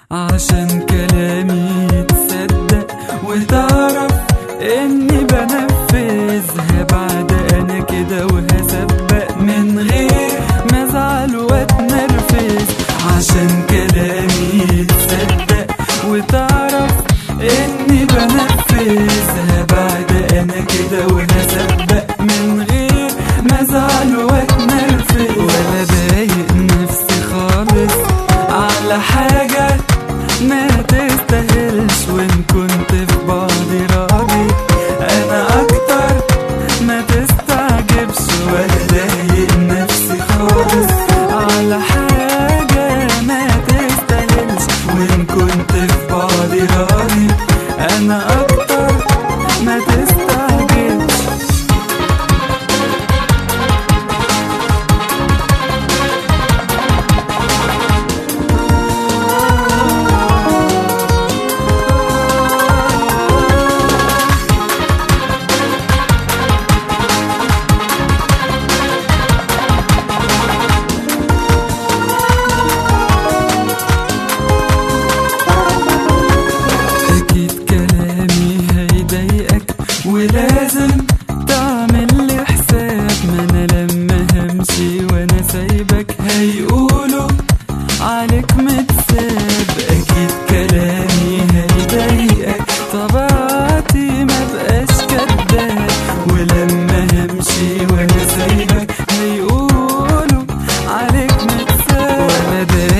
عشان كلامي يتصدق وتعرف اني بنفذها بعد انا كده وهسبق من غير ما ازعل واتنرفز عشان كلامي يتصدق وتعرف اني بنفذها بعد انا كده وهسبق من غير ما ازعل واتنرفز ولا ضايق نفسي خالص على حاجة ما تستاهلش وان كنت في بعضي راضي انا اكتر ما تستعجبش ولا ضايق نفسي خالص على حاجة ما تستاهلش وان كنت في بعضي راضي انا اكتر ما تستعجبش أكيد كلامي هيضايقك ولازم تعمل لي حساب ما أنا لما همشي وأنا سايبك هيقولوا عليك متساب أكيد كلامي هيضايقك طبيعتي ما بقاش كداب ولما همشي وأنا سايبك هيقولوا عليك متساب وأنا